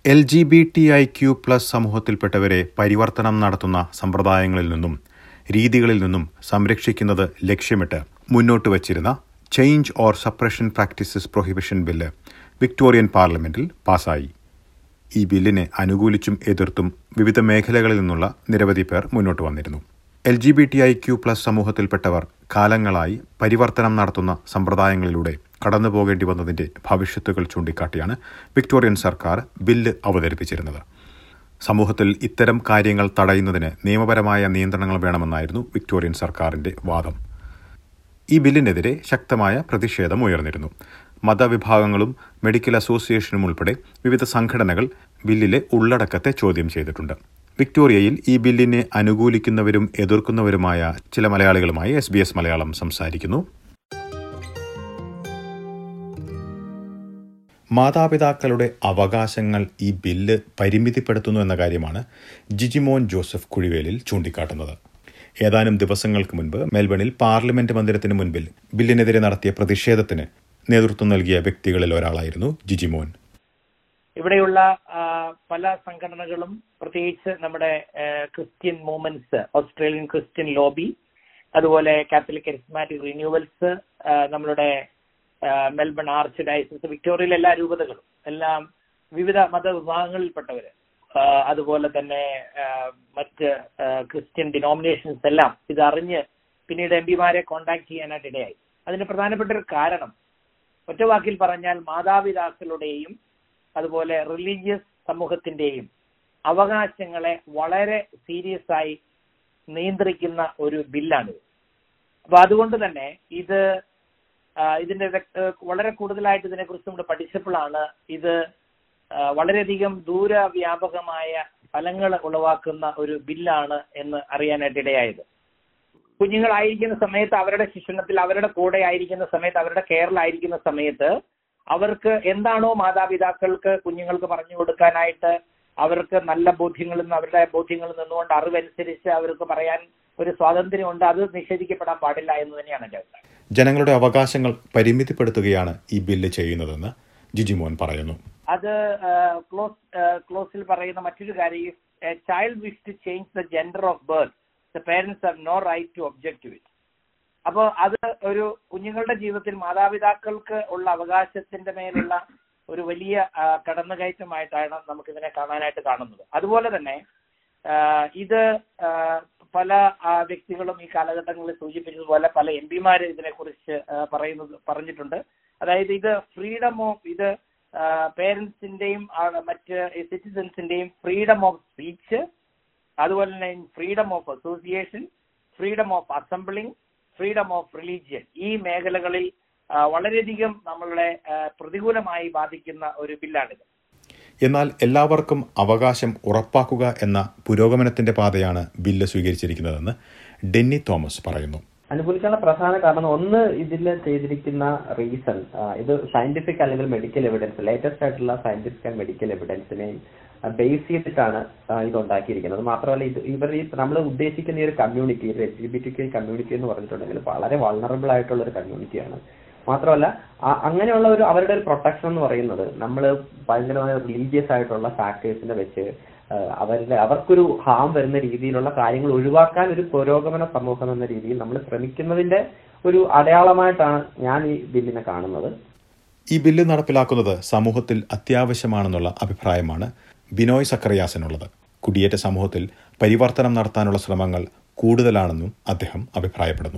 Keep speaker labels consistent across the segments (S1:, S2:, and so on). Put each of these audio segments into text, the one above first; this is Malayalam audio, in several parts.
S1: L G B T I Q plus സമൂഹത്തിൽപ്പെട്ടവരെ പരിവർത്തനം നടത്തുന്ന സമ്പ്രദായങ്ങളിൽ നിന്നും രീതികളിൽ നിന്നും സംരക്ഷിക്കുന്നത് ലക്ഷ്യമിട്ട് മുന്നോട്ട് വച്ചിരുന്ന change or suppression practices prohibition bill Victorian പാർലമെന്റിൽ പാസായി ഈ ബില്ലിനെ അനുകൂലിച്ചും എതിർത്തും വിവിധ മേഖലകളിൽ നിന്നുള്ള നിരവധി പേർ മുന്നോട്ട് വന്നിരുന്നു L G B T I Q plus സമൂഹത്തിൽപ്പെട്ടവർ കാലങ്ങളായി പരിവർത്തനം നടത്തുന്ന സമ്പ്രദായങ്ങളിലൂടെ കടന്നുപോകേണ്ടി വന്നതിന്റെ ഭവിഷ്യത്തുകൾ ചൂണ്ടിക്കാട്ടിയാണ് വിക്ടോറിയൻ സർക്കാർ ബില്ല് അവതരിപ്പിച്ചിരുന്നത് സമൂഹത്തിൽ ഇത്തരം കാര്യങ്ങൾ തടയുന്നതിന് നിയമപരമായ നിയന്ത്രണങ്ങൾ വേണമെന്നായിരുന്നു വിക്ടോറിയൻ സർക്കാരിന്റെ വാദം ഈ ബില്ലിനെതിരെ ശക്തമായ പ്രതിഷേധം ഉയർന്നിരുന്നു മതവിഭാഗങ്ങളും മെഡിക്കൽ അസോസിയേഷനും ഉൾപ്പെടെ വിവിധ സംഘടനകൾ ബില്ലിലെ ഉള്ളടക്കത്തെ ചോദ്യം ചെയ്തിട്ടുണ്ട് വിക്ടോറിയയിൽ ഈ ബില്ലിനെ അനുകൂലിക്കുന്നവരും എതിർക്കുന്നവരുമായ ചില മലയാളികളുമായി എസ് ബി എസ് മലയാളം സംസാരിക്കുന്നു മാതാപിതാക്കളുടെ അവകാശങ്ങൾ ഈ ബില്ല് പരിമിതിപ്പെടുത്തുന്നു എന്ന കാര്യമാണ് ജിജിമോൻ ജോസഫ് കുഴിവേലിൽ ചൂണ്ടിക്കാട്ടുന്നത് ഏതാനും ദിവസങ്ങൾക്ക് മുൻപ് മെൽബണിൽ പാർലമെന്റ് മന്ദിരത്തിന് മുൻപിൽ ബില്ലിനെതിരെ നടത്തിയ പ്രതിഷേധത്തിന് നേതൃത്വം നൽകിയ വ്യക്തികളിൽ ഒരാളായിരുന്നു ജിജിമോൻ
S2: ഇവിടെയുള്ള പല സംഘടനകളും പ്രത്യേകിച്ച് നമ്മുടെ Christian movements Australian Christian lobby അതുപോലെ കാത്തലിക് കരിസ്മാറ്റിക് റിന്യൂവൽസ് നമ്മളുടെ മെൽബൺ ആർച്ച് ഡയസിസ് വിക്ടോറിയയിലെ എല്ലാ രൂപതകളും എല്ലാം വിവിധ മതവിഭാഗങ്ങളിൽപ്പെട്ടവര് അതുപോലെ തന്നെ മറ്റ് ക്രിസ്ത്യൻ ഡിനോമിനേഷൻസ് എല്ലാം ഇത് അറിഞ്ഞ് പിന്നീട് എം പിമാരെ കോണ്ടാക്ട് ചെയ്യാനായിട്ട് ഇടയായി അതിന് പ്രധാനപ്പെട്ട ഒരു കാരണം ഒറ്റ വാക്കിൽ പറഞ്ഞാൽ മാതാപിതാക്കളുടെയും അതുപോലെ റിലീജിയസ് സമൂഹത്തിന്റെയും അവകാശങ്ങളെ വളരെ സീരിയസ് ആയി നിയന്ത്രിക്കുന്ന ഒരു ബില്ലാണിത് അപ്പൊ അതുകൊണ്ട് തന്നെ ഇത് ഇതിന്റെ വളരെ കൂടുതലായിട്ട് ഇതിനെക്കുറിച്ച് നമ്മൾ പഠിച്ചപ്പോഴാണ് ഇത് വളരെയധികം ദൂരവ്യാപകമായ ഫലങ്ങൾ ഉളവാക്കുന്ന ഒരു ബില്ലാണ് എന്ന് അറിയാനായിട്ട് ഇടയായത് കുഞ്ഞുങ്ങളായിരിക്കുന്ന സമയത്ത് അവരുടെ ശിക്ഷണത്തിൽ അവരുടെ കൂടെ ആയിരിക്കുന്ന സമയത്ത് അവരുടെ കെയറിലായിരിക്കുന്ന സമയത്ത് അവർക്ക് എന്താണോ മാതാപിതാക്കൾക്ക് കുഞ്ഞുങ്ങൾക്ക് പറഞ്ഞു കൊടുക്കാനായിട്ട് അവർക്ക് നല്ല ബോധ്യങ്ങളിൽ നിന്ന് അവരുടെ ബോധ്യങ്ങളിൽ നിന്നുകൊണ്ട് അറിവനുസരിച്ച് അവർക്ക് പറയാൻ ഒരു സ്വാതന്ത്ര്യമുണ്ട് അത് നിഷേധിക്കപ്പെടാൻ പാടില്ല എന്ന് തന്നെയാണ് എന്റെ അഭിപ്രായം
S1: ജനങ്ങളുടെ അവകാശങ്ങൾ പരിമിതിപ്പെടുത്തുകയാണ് ഈ ബില്ല് ചെയ്യുന്നതെന്ന് ജിജിമോൻ പറയുന്നു
S2: അത് ക്ലോസ് ക്ലോസിൽ പറയുന്ന മറ്റൊരു കാര്യം child wish to change the gender of birth the parents have no right to object to it അപ്പോൾ അത് ഒരു കുഞ്ഞുങ്ങളുടെ ജീവിതത്തിൽ മാതാപിതാക്കൾക്ക് ഉള്ള അവകാശത്തിന്റെ മേലുള്ള ഒരു വലിയ കടന്നുകയറ്റമായിട്ടാണ് നമുക്ക് ഇതിനെ കാണാനായിട്ട് കാണുന്നത് അതുപോലെ തന്നെ ഇത് പല വ്യക്തികളും ഈ കാലഘട്ടങ്ങളിൽ സൂചിപ്പിച്ചതുപോലെ പല എം പിമാർ ഇതിനെക്കുറിച്ച് പറയുന്നത് പറഞ്ഞിട്ടുണ്ട് അതായത് ഇത് ഫ്രീഡം ഓഫ് ഇത് പേരൻസിന്റെയും മറ്റ് സിറ്റിസൺസിന്റെയും ഫ്രീഡം ഓഫ് സ്പീച്ച് അതുപോലെ തന്നെ freedom of association freedom of assembling freedom of religion ഈ മേഖലകളിൽ വളരെയധികം നമ്മളെ പ്രതികൂലമായി ബാധിക്കുന്ന ഒരു ബില്ലാണിത്
S1: എന്നാൽ എല്ലാവർക്കും അവകാശം ഉറപ്പാക്കുക എന്ന പുരോഗമനത്തിന്റെ പാതയാണ് ബില്ല് സ്വീകരിച്ചിരിക്കുന്നതെന്ന് ഡെന്നി തോമസ് പറയുന്നു
S3: അനുകൂലിക്കാനുള്ള പ്രധാന കാരണം ഒന്ന് ഇതിൽ ചെയ്തിരിക്കുന്ന റീസൺ ഇത് സയന്റിഫിക് അല്ലെങ്കിൽ മെഡിക്കൽ എവിഡൻസ് ലേറ്റസ്റ്റ് ആയിട്ടുള്ള സയന്റിഫിക് ആൻഡ് മെഡിക്കൽ എവിഡൻസിനെയും ബേസ് ചെയ്തിട്ടാണ് ഇത് ഉണ്ടാക്കിയിരിക്കുന്നത് മാത്രമല്ല ഇത് ഇവർ ഈ നമ്മൾ ഉദ്ദേശിക്കുന്ന ഈ ഒരു community L G B T community എന്ന് പറഞ്ഞിട്ടുണ്ടെങ്കിൽ വളരെ വൾണറബിൾ ആയിട്ടുള്ള ഒരു കമ്മ്യൂണിറ്റിയാണ് മാത്രമല്ല അങ്ങനെയുള്ള ഒരു അവരുടെ ഒരു പ്രൊട്ടക്ഷൻ എന്ന് പറയുന്നത് നമ്മൾ ഭയങ്കരമായ റിലീജിയസ് ആയിട്ടുള്ള ഫാക്ടേഴ്സിനെ വെച്ച് അവരുടെ അവർക്കൊരു ഹാം വരുന്ന രീതിയിലുള്ള കാര്യങ്ങൾ ഒഴിവാക്കാൻ ഒരു പുരോഗമന സമൂഹം എന്ന രീതിയിൽ നമ്മൾ ശ്രമിക്കുന്നതിന്റെ ഒരു അടയാളമായിട്ടാണ് ഞാൻ ഈ ബില്ലിനെ കാണുന്നത്
S1: ഈ ബില്ല് നടപ്പിലാക്കുന്നത് സമൂഹത്തിൽ അത്യാവശ്യമാണെന്നുള്ള അഭിപ്രായമാണ് ബിനോയ് സക്കറിയാസിനുള്ളത് കുടിയേറ്റ സമൂഹത്തിൽ പരിവർത്തനം നടത്താനുള്ള ശ്രമങ്ങൾ കൂടുതലാണെന്നും അദ്ദേഹം അഭിപ്രായപ്പെടുന്നു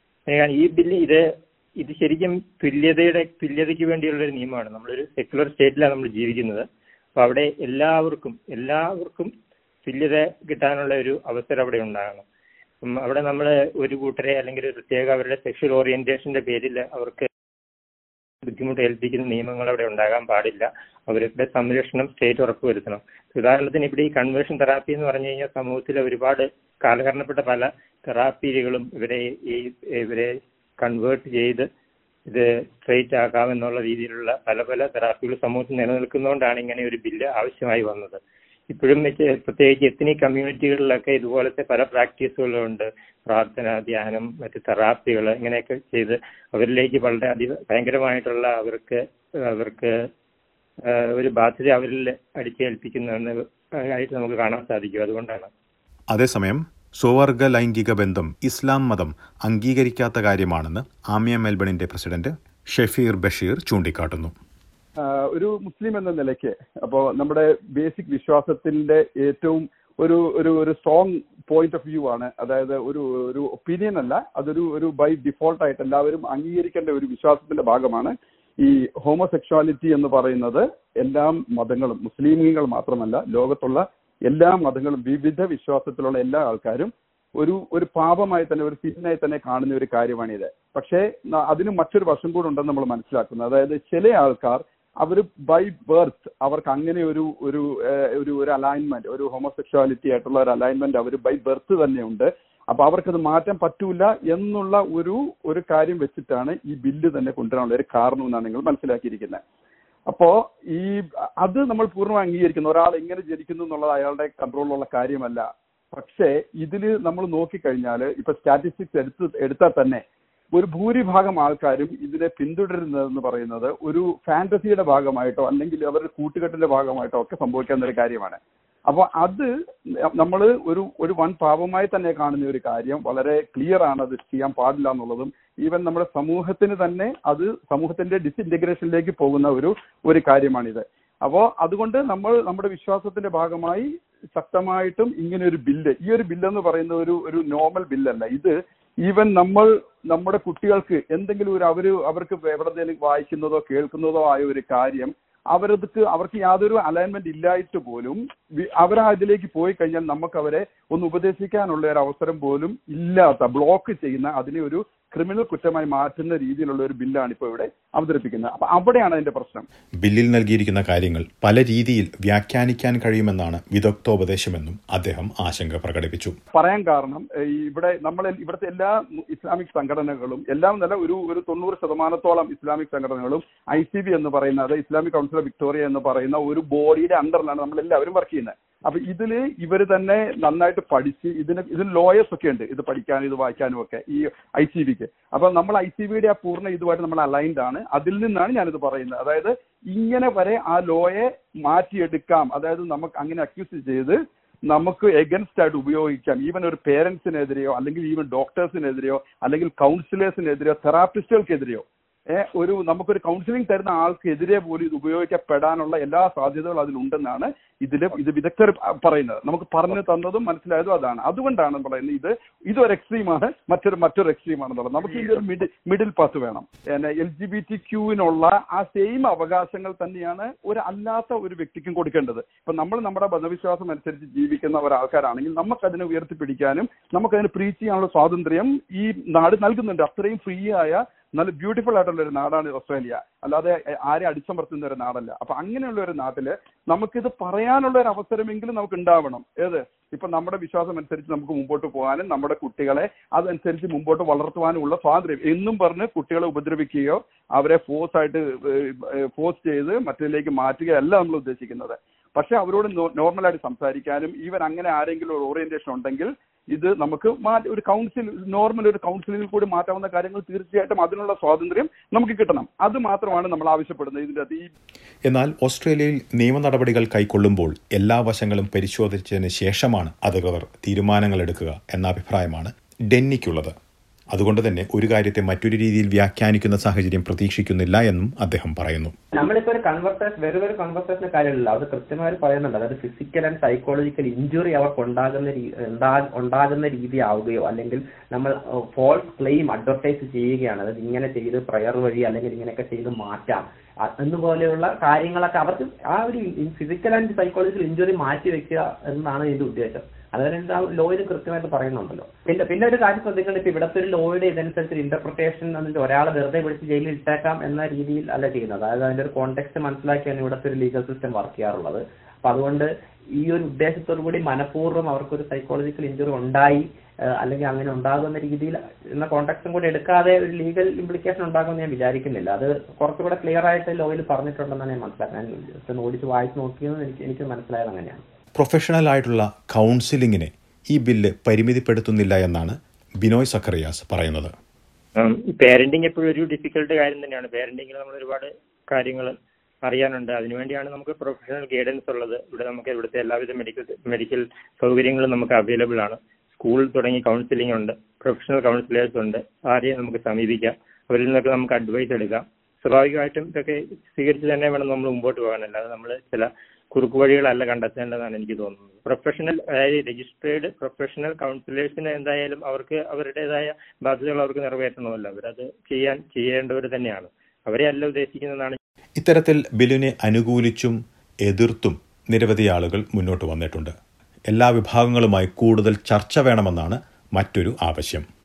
S4: ഈ ബില്ല് ഇത് ഇത് ശരിക്കും തുല്യതയുടെ തുല്യതയ്ക്ക് വേണ്ടിയുള്ള ഒരു നിയമമാണ് നമ്മളൊരു സെക്യുലർ സ്റ്റേറ്റിലാണ് നമ്മൾ ജീവിക്കുന്നത് അപ്പൊ അവിടെ എല്ലാവർക്കും എല്ലാവർക്കും തുല്യത കിട്ടാനുള്ള ഒരു അവസരം അവിടെ ഉണ്ടാകണം അവിടെ നമ്മൾ ഒരു കൂട്ടരെ അല്ലെങ്കിൽ ഒരു പ്രത്യേക അവരുടെ സെക്ഷൽ ഓറിയന്റേഷന്റെ പേരിൽ അവർക്ക് ബുദ്ധിമുട്ട് ഏൽപ്പിക്കുന്ന നിയമങ്ങൾ അവിടെ ഉണ്ടാകാൻ പാടില്ല അവരുടെ സംരക്ഷണം സ്റ്റേറ്റ് ഉറപ്പുവരുത്തണം ഉദാഹരണത്തിന് ഇവിടെ ഈ കൺവേർഷൻ തെറാപ്പി എന്ന് പറഞ്ഞു കഴിഞ്ഞാൽ സമൂഹത്തിലെ ഒരുപാട് കാലഹരണപ്പെട്ട പല തെറാപ്പികളും ഇവരെ ഈ ഇവരെ കൺവേർട്ട് ചെയ്ത് ഇത് സ്ട്രെയിറ്റ് ആക്കാമെന്നുള്ള രീതിയിലുള്ള പല പല തെറാപ്പികൾ സമൂഹത്തിൽ നിലനിൽക്കുന്നതുകൊണ്ടാണ് ഇങ്ങനെ ഒരു ബില്ല് ആവശ്യമായി വന്നത് ഇപ്പോഴും പ്രത്യേകിച്ച് എത്നിക് കമ്മ്യൂണിറ്റികളിലൊക്കെ ഇതുപോലത്തെ പല പ്രാക്ടീസുകളുണ്ട് പ്രാർത്ഥന ധ്യാനം മറ്റ് തെറാപ്പികൾ ഇങ്ങനെയൊക്കെ ചെയ്ത് അവരിലേക്ക് വളരെ അതി ഭയങ്കരമായിട്ടുള്ള അവർക്ക് അവർക്ക് ആ, ഒരു ബാധ്യത അവരിൽ അടിച്ചേൽപ്പിക്കുന്നതെന്ന് ആയിട്ട് നമുക്ക് കാണാൻ സാധിക്കും അതുകൊണ്ടാണ്
S1: അതേസമയം സ്വവർഗ ലൈംഗിക ബന്ധം ഇസ്ലാം മതം അംഗീകരിക്കാത്ത കാര്യമാണെന്ന് ആമിയ മെൽബണിന്റെ പ്രസിഡന്റ് ഷെഫീർ ബഷീർ ചൂണ്ടിക്കാട്ടുന്നു
S5: ആഹ് ഒരു മുസ്ലിം എന്ന നിലയ്ക്ക് അപ്പോ നമ്മുടെ ബേസിക് വിശ്വാസത്തിന്റെ ഏറ്റവും ഒരു ഒരു ഒരു സ്ട്രോങ് പോയിന്റ് ഓഫ് വ്യൂ ആണ് അതായത് ഒരു ഒരു ഒപ്പീനിയൻ അല്ല അതൊരു ഒരു ബൈ ഡിഫോൾട്ട് ആയിട്ട് എല്ലാവരും അംഗീകരിക്കേണ്ട ഒരു വിശ്വാസത്തിന്റെ ഭാഗമാണ് ഈ ഹോമോസെക്ഷുവാലിറ്റി എന്ന് പറയുന്നത് എല്ലാ മതങ്ങളും മുസ്ലിമീങ്ങൾ മാത്രമല്ല ലോകത്തുള്ള എല്ലാ മതങ്ങളും വിവിധ വിശ്വാസത്തിലുള്ള എല്ലാ ആൾക്കാരും ഒരു ഒരു പാപമായി തന്നെ ഒരു സിന്നായി തന്നെ കാണുന്ന ഒരു കാര്യമാണിത് പക്ഷേ ന- അതിന് മറ്റൊരു വശം കൂടെ ഉണ്ടെന്ന് നമ്മൾ മനസ്സിലാക്കുന്നത് അതായത് ചില ആൾക്കാർ അവർ ബൈ ബർത്ത് അവർക്ക് അങ്ങനെ ഒരു ഒരു ഏഹ്, ഒരു ഒരു അലൈൻമെന്റ് ഒരു ഹോമോസെക്ഷുവാലിറ്റി ആയിട്ടുള്ള ഒരു അലൈൻമെന്റ് അവർ ബൈ ബർത്ത് തന്നെ ഉണ്ട് അപ്പൊ അവർക്കത് മാറ്റാൻ പറ്റൂല എന്നുള്ള ഒരു ഒരു കാര്യം വെച്ചിട്ടാണ് ഈ ബില്ല് തന്നെ കൊണ്ടുവരാനുള്ള ഒരു കാരണം എന്നാണ് നിങ്ങൾ മനസ്സിലാക്കിയിരിക്കുന്നത് അപ്പോ ഈ അത് നമ്മൾ പൂർണ്ണമായി അംഗീകരിക്കുന്നു ഒരാൾ എങ്ങനെ ജനിക്കുന്നു എന്നുള്ളത് അയാളുടെ കൺട്രോളിലുള്ള കാര്യമല്ല പക്ഷേ ഇതില് നമ്മൾ നോക്കിക്കഴിഞ്ഞാൽ ഇപ്പൊ സ്റ്റാറ്റിസ്റ്റിക്സ് എടുത്ത് എടുത്താൽ തന്നെ ഒരു ഭൂരിഭാഗം ആൾക്കാരും ഇതിനെ പിന്തുടരുന്നതെന്ന് പറയുന്നത് ഒരു ഫാന്റസിയുടെ ഭാഗമായിട്ടോ അല്ലെങ്കിൽ അവരുടെ കൂട്ടുകെട്ടിന്റെ ഭാഗമായിട്ടോ ഒക്കെ സംഭവിക്കാവുന്ന ഒരു കാര്യമാണ് അപ്പോൾ അത് നമ്മൾ ഒരു ഒരു വൻ പാപമായി തന്നെ കാണുന്ന ഒരു കാര്യം വളരെ ക്ലിയർ ആണ് അത് ചെയ്യാൻ പാടില്ല എന്നുള്ളതും ഈവൻ നമ്മുടെ സമൂഹത്തിന് തന്നെ അത് സമൂഹത്തിന്റെ ഡിസിന്റഗ്രേഷനിലേക്ക് പോകുന്ന ഒരു ഒരു കാര്യമാണിത് അപ്പോ അതുകൊണ്ട് നമ്മൾ നമ്മുടെ വിശ്വാസത്തിന്റെ ഭാഗമായി ശക്തമായിട്ടും ഇങ്ങനെ ഒരു ബില്ല് ഈ ഒരു ബില്ല് എന്ന് പറയുന്ന ഒരു ഒരു നോർമൽ ബില്ലല്ല ഇത് ഈവൻ നമ്മൾ നമ്മുടെ കുട്ടികൾക്ക് എന്തെങ്കിലും ഒരു അവര് അവർക്ക് എവിടെന്തെങ്കിലും വായിക്കുന്നതോ കേൾക്കുന്നതോ ആയ ഒരു കാര്യം അവരത് അവർക്ക് യാതൊരു അലൈൻമെന്റ് ഇല്ലായിട്ട് പോലും വി- അവർ അതിലേക്ക് പോയി കഴിഞ്ഞാൽ നമുക്ക് അവരെ ഒന്ന് ഉപദേശിക്കാനുള്ള ഒരു അവസരം പോലും ഇല്ലാത്ത ബ്ലോക്ക് ചെയ്യുന്ന അതിനെ ഒരു ക്രിമിനൽ കുറ്റമായി മാറ്റുന്ന രീതിയിലുള്ള ഒരു ബില്ലാണ് ഇപ്പോൾ ഇവിടെ അവതരിപ്പിക്കുന്നത് അപ്പൊ അവിടെയാണ് അതിന്റെ പ്രശ്നം
S1: ബില്ലിൽ നൽകിയിരിക്കുന്ന കാര്യങ്ങൾ പല രീതിയിൽ വ്യാഖ്യാനിക്കാൻ കഴിയുമെന്നാണ് വിദഗ്ധോപദേശമെന്നും അദ്ദേഹം ആശങ്ക പ്രകടിപ്പിച്ചു
S5: പറയാൻ കാരണം ഏഹ്, ഈ ഇവിടെ നമ്മൾ ഇവിടുത്തെ എല്ലാ ഇസ്ലാമിക് സംഘടനകളും എല്ലാം നല്ല ഒരു ഒരു തൊണ്ണൂറ് ശതമാനത്തോളം ഇസ്ലാമിക് സംഘടനകളും ഐ സി ബി എന്ന് പറയുന്ന അത് ഇസ്ലാമിക് കൗൺസിൽ ഓഫ് വിക്ടോറിയ എന്ന് പറയുന്ന ഒരു ബോഡിയുടെ അണ്ടറിലാണ് നമ്മൾ എല്ലാവരും വർക്ക് ചെയ്യുന്നത് അപ്പൊ ഇതില് ഇവർ തന്നെ നന്നായിട്ട് പഠിച്ച് ഇതിന് ഇതിന് ലോയേഴ്സ് ഒക്കെ ഉണ്ട് ഇത് പഠിക്കാനും ഇത് വായിക്കാനും ഒക്കെ ഈ ഐ സി ബിക്ക് അപ്പൊ നമ്മൾ ഐ സി ബിയുടെ ആ പൂർണ്ണ ഇതുമായിട്ട് നമ്മൾ അലൈൻഡ് ആണ് അതിൽ നിന്നാണ് ഞാനിത് പറയുന്നത് അതായത് ഇങ്ങനെ വരെ ആ ലോയെ മാറ്റിയെടുക്കാം അതായത് നമുക്ക് അങ്ങനെ അക്യൂസ് ചെയ്ത് നമുക്ക് എഗൻസ്റ്റ് ആയിട്ട് ഉപയോഗിക്കാം ഈവൻ ഒരു പേരൻസിനെതിരെയോ അല്ലെങ്കിൽ ഈവൻ ഡോക്ടേഴ്സിനെതിരെയോ അല്ലെങ്കിൽ കൗൺസിലേഴ്സിനെതിരെയോ തെറാപ്പിസ്റ്റുകൾക്കെതിരെയോ ഏഹ് ഒരു നമുക്കൊരു കൗൺസിലിംഗ് തരുന്ന ആൾക്കെതിരെ പോലും ഇത് ഉപയോഗിക്കപ്പെടാനുള്ള എല്ലാ സാധ്യതകളും അതിലുണ്ടെന്നാണ് ഇതിൽ ഇത് വിദഗ്ധർ പറയുന്നത് നമുക്ക് പറഞ്ഞു തന്നതും മനസ്സിലായതും അതാണ് അതുകൊണ്ടാണ് പറയുന്നത് ഇത് ഇതൊരു എക്സ്ട്രീമാണ് മറ്റൊരു മറ്റൊരു എക്സ്ട്രീമാണെന്നുള്ളത് നമുക്ക് ഇതിന്റെ ഒരു മിഡിൽ മിഡിൽ പാത്ത് വേണം എൽ ജി ബി ടി ക്യൂവിനുള്ള ആ സെയിം അവകാശങ്ങൾ തന്നെയാണ് ഒരു അല്ലാത്ത ഒരു വ്യക്തിക്കും കൊടുക്കേണ്ടത് ഇപ്പൊ നമ്മൾ നമ്മുടെ മതവിശ്വാസം അനുസരിച്ച് ജീവിക്കുന്ന ഒരാൾക്കാരാണെങ്കിൽ നമുക്കതിനെ ഉയർത്തിപ്പിടിക്കാനും നമുക്കതിനെ പ്രീച്ച് ചെയ്യാനുള്ള സ്വാതന്ത്ര്യം ഈ നാട് നൽകുന്നുണ്ട് അത്രയും ഫ്രീ ആയ നല്ല ബ്യൂട്ടിഫുൾ ആയിട്ടുള്ള ഒരു നാടാണ് ഓസ്ട്രേലിയ അല്ലാതെ ആരെ അടിച്ചമർത്തുന്ന ഒരു നാടല്ല അപ്പൊ അങ്ങനെയുള്ള ഒരു നാട്ടില് നമുക്കിത് പറയാനുള്ള ഒരു അവസരമെങ്കിലും നമുക്ക് ഉണ്ടാവണം ഏത് ഇപ്പൊ നമ്മുടെ വിശ്വാസം അനുസരിച്ച് നമുക്ക് മുമ്പോട്ട് പോകാനും നമ്മുടെ കുട്ടികളെ അതനുസരിച്ച് മുമ്പോട്ട് വളർത്തുവാനുമുള്ള സ്വാതന്ത്ര്യം എന്നും പറഞ്ഞ് കുട്ടികളെ ഉപദ്രവിക്കുകയോ അവരെ ഫോഴ്സ് ആയിട്ട് ഫോഴ്സ് ചെയ്ത് മറ്റതിലേക്ക് മാറ്റുകയല്ല നമ്മൾ ഉദ്ദേശിക്കുന്നത് പക്ഷെ അവരോട് നോർമലായിട്ട് സംസാരിക്കാനും ഈവൻ അങ്ങനെ ആരെങ്കിലും ഒരു ഓറിയന്റേഷൻ ഉണ്ടെങ്കിൽ ഇത് നമുക്ക് മാറ്റി ഒരു കൗൺസിൽ നോർമൽ ഒരു കൗൺസിലിൽ കൂടി മാറ്റാവുന്ന കാര്യങ്ങൾ തീർച്ചയായിട്ടും അതിനുള്ള സ്വാതന്ത്ര്യം നമുക്ക് കിട്ടണം അത് മാത്രമാണ് നമ്മൾ ആവശ്യപ്പെടുന്നത് ഇതിന്റെ അത് ഈ
S1: എന്നാൽ ഓസ്ട്രേലിയയിൽ നിയമ നടപടികൾ കൈക്കൊള്ളുമ്പോൾ എല്ലാ വശങ്ങളും പരിശോധിച്ചതിന് ശേഷമാണ് അധികൃതർ തീരുമാനങ്ങൾ എടുക്കുക എന്ന അഭിപ്രായമാണ് ഡെന്നിക്കുള്ളത് അതുകൊണ്ട് തന്നെ ഒരു കാര്യത്തെ മറ്റൊരു രീതിയിൽ വ്യാഖ്യാനിക്കുന്ന സാഹചര്യം പ്രതീക്ഷിക്കുന്നില്ല എന്നും അദ്ദേഹം പറയുന്നു
S3: നമ്മളിപ്പോ ഒരു കൺവെർസേഷൻ വെറും ഒരു കൺവെർസേഷന്റെ കാര്യമല്ല അത് കൃത്യമായി പറയുന്നുണ്ട് അതായത് ഫിസിക്കൽ ആൻഡ് സൈക്കോളജിക്കൽ ഇഞ്ചുറി അവർക്ക് ഉണ്ടാകുന്ന രീ- ഉണ്ടാ- ഉണ്ടാകുന്ന രീതി ആവുകയോ അല്ലെങ്കിൽ നമ്മൾ ഫോൾസ് ക്ലെയിം അഡ്വർടൈസ് ചെയ്യുകയാണ് അതായത് ഇങ്ങനെ ചെയ്ത് പ്രയർ വഴി അല്ലെങ്കിൽ ഇങ്ങനെയൊക്കെ ചെയ്ത് മാറ്റാം അ- എന്നുപോലെയുള്ള കാര്യങ്ങളൊക്കെ അവർക്ക് ആ ഒരു ഫിസിക്കൽ ആൻഡ് സൈക്കോളജിക്കൽ ഇഞ്ചുറി മാറ്റി വെക്കുക എന്നാണ് ഇതിന്റെ ഉദ്ദേശം അതായത് ആ ലോയിൽ കൃത്യമായിട്ട് പറയുന്നുണ്ടല്ലോ പിന്നെ പിന്നെ ഒരു കാര്യം ശ്രദ്ധിക്കേണ്ടത് ഇപ്പൊ ഇവിടുത്തെ ഒരു ലോയുടെ ഇതനുസരിച്ച് ഇന്റർപ്രിട്ടേഷൻ എന്നിട്ട് ഒരാളെ വെറുതെ പിടിച്ച് ജയിലിൽ ഇട്ടേക്കാം എന്ന രീതിയിൽ അല്ല ചെയ്യുന്നത് അതായത് അതിന്റെ ഒരു കോണ്ടെക്സ്റ്റ് മനസ്സിലാക്കിയാണ് ഇവിടുത്തെ ഒരു ലീഗൽ സിസ്റ്റം വർക്ക് ചെയ്യാറുള്ളത് അപ്പൊ അതുകൊണ്ട് ഈ ഒരു ഉദ്ദേശത്തോടു കൂടി മനഃപൂർവ്വം അവർക്കൊരു സൈക്കോളജിക്കൽ ഇഞ്ചുറി ഉണ്ടായി ഏഹ് അല്ലെങ്കിൽ അങ്ങനെ ഉണ്ടാകുന്ന രീതിയിൽ എന്ന കോണ്ടാക്റ്റും കൂടി എടുക്കാതെ ഒരു ലീഗൽ ഇംപ്ലിക്കേഷൻ ഉണ്ടാകുമെന്ന് ഞാൻ വിചാരിക്കുന്നില്ല അത് കുറച്ചുകൂടെ ക്ലിയർ ആയിട്ട് ലോയിൽ പറഞ്ഞിട്ടുണ്ടെന്നാണ് ഞാൻ മനസ്സിലാക്കുന്നത് ഞാൻ just ഒന്ന് ഓടിച്ച് വായിച്ച് നോക്കിയെന്ന് എനിക്ക് എനിക്ക് മനസ്സിലായത് അങ്ങനെയാണ്
S1: പ്രൊഫഷണൽ ആയിട്ടുള്ള കൗൺസിലിങ്ങിനെ ഈ ബില്ല് പരിമിതിപ്പെടുത്തുന്നില്ല എന്നാണ് ബിനോയ് സക്കറിയാസ് പറയുന്നത്
S4: ഉം, ഈ പേരന്റിങ് എപ്പോഴും ഒരു ഡിഫിക്കൽട്ട് കാര്യം തന്നെയാണ് പേരന്റിങ്ങിൽ നമ്മൾ ഒരുപാട് കാര്യങ്ങൾ അറിയാനുണ്ട് അതിനുവേണ്ടിയാണ് നമുക്ക് പ്രൊഫഷണൽ ഗൈഡൻസ് ഉള്ളത് ഇവിടെ നമുക്ക് ഇവിടുത്തെ എല്ലാവിധ മെഡിക്കൽ മെഡിക്കൽ സൗകര്യങ്ങളും നമുക്ക് അവൈലബിൾ ആണ് സ്കൂൾ തുടങ്ങി കൗൺസിലിംഗ് ഉണ്ട് പ്രൊഫഷണൽ കൗൺസിലേഴ്സ് ഉണ്ട് ആരെയും നമുക്ക് സമീപിക്കാം അവരിൽ നിന്നൊക്കെ നമുക്ക് അഡ്വൈസ് എടുക്കാം സ്വാഭാവികമായിട്ടും ഇതൊക്കെ സ്വീകരിച്ച് തന്നെ വേണം നമ്മൾ മുമ്പോട്ട് പോകാൻ അല്ലാതെ നമ്മൾ ചില കുറുക്കു വഴികളല്ല കണ്ടെത്തേണ്ടതാണ് എനിക്ക് തോന്നുന്നത് പ്രൊഫഷണൽ അതായത് രജിസ്ട്രേഡ് പ്രൊഫഷണൽ കൗൺസിലേഴ്സിന് എന്തായാലും അവർക്ക് അവരുടേതായ ബാധ്യതകൾ അവർക്ക് നിറവേറ്റണമല്ലോ അവരത് ചെയ്യാൻ ചെയ്യേണ്ടവർ തന്നെയാണ് അവരെ അല്ല ഉദ്ദേശിക്കുന്നതാണ്
S1: ഇത്തരത്തിൽ ബില്ലിനെ അനുകൂലിച്ചും എതിർത്തും നിരവധി ആളുകൾ മുന്നോട്ട് വന്നിട്ടുണ്ട് എല്ലാ വിഭാഗങ്ങളുമായി കൂടുതൽ ചർച്ച വേണമെന്നാണ് മറ്റൊരു ആവശ്യം